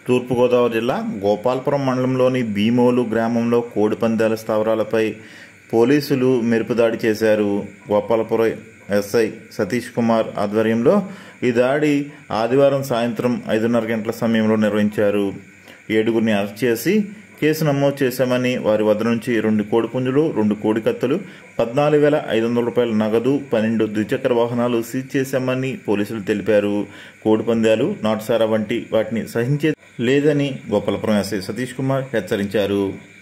తూర్పుగోదావరి జిల్లా గోపాలపురం మండలంలోని భీమోలు గ్రామంలో కోడి పందాల స్థావరాలపై పోలీసులు మెరుపుదాడి చేశారు గోపాలపురం ఎస్ఐ సతీష్ కుమార్ ఆధ్వర్యంలో ఈ దాడి ఆదివారం సాయంత్రం ఐదున్నర గంటల సమయంలో నిర్వహించారు ఏడుగురిని అరెస్ట్ చేసి కేసు నమోదు చేశామని వారి వద్ద నుంచి రెండు కోడి పుంజులు రెండు కోడి కత్తులు పద్నాలుగు వేల ఐదు వందల రూపాయల నగదు పన్నెండు ద్విచక్ర వాహనాలు సీజ్ చేశామని పోలీసులు తెలిపారు కోడి పందాలు నాటుసారా వంటి వాటిని సహించే లేదని గోపాలపురం ఎస్ఐ సతీష్ కుమార్ హెచ్చరించారు